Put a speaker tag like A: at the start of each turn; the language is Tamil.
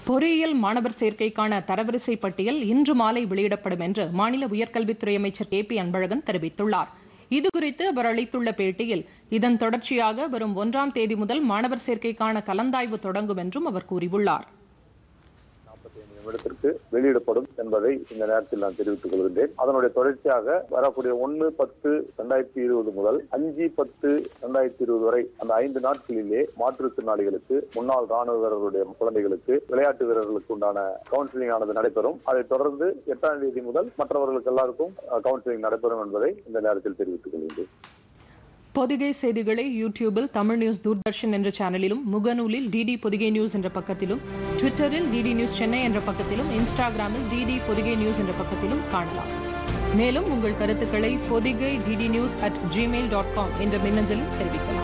A: பொறியியல் மாணவர் சேர்க்கைக்கான தரவரிசை பட்டியல் இன்று மாலை வெளியிடப்படும் என்று மாநில உயர்கல்வித்துறை அமைச்சர் கே பி அன்பழகன் தெரிவித்துள்ளார் இதுகுறித்து அவர் அளித்துள்ள பேட்டியில் இதன் தொடர்ச்சியாக வரும் ஒன்றாம் தேதி முதல் மாணவர் சேர்க்கைக்கான கலந்தாய்வு தொடங்கும் என்றும் அவர் கூறியுள்ளார்
B: நிமிடத்திற்கு வெளியிடப்படும் என்பதை இந்த நேரத்தில் நான் தெரிவித்துக் கொள்கின்றேன் அதனுடைய தொடர்ச்சியாக வரக்கூடிய ஒன்று பத்து ரெண்டாயிரத்தி இருபது முதல் அஞ்சு பத்து ரெண்டாயிரத்தி இருபது வரை அந்த ஐந்து நாட்களிலே மாற்றுத்திறனாளிகளுக்கு முன்னாள் ராணுவ வீரர்களுடைய குழந்தைகளுக்கு விளையாட்டு வீரர்களுக்கு உண்டான கவுன்சிலிங் ஆனது நடைபெறும் அதைத் தொடர்ந்து எட்டாம் தேதி முதல் மற்றவர்களுக்கு எல்லாருக்கும் கவுன்சிலிங் நடைபெறும் என்பதை இந்த நேரத்தில் தெரிவித்துக் கொள்கின்றேன்
A: பொதிகை செய்திகளை யூடியூபில் தமிழ் நியூஸ் தூர்தர்ஷன் என்ற சேனலிலும் முகநூலில் டிடி பொதிகை நியூஸ் என்ற பக்கத்திலும் ட்விட்டரில் டிடி நியூஸ் சென்னை என்ற பக்கத்திலும் இன்ஸ்டாகிராமில் டிடி பொதிகை நியூஸ் என்ற பக்கத்திலும் காணலாம் மேலும் உங்கள் கருத்துக்களை Podhigai DD news at Gmail dot com என்ற மின்னஞ்சலில் தெரிவிக்கலாம்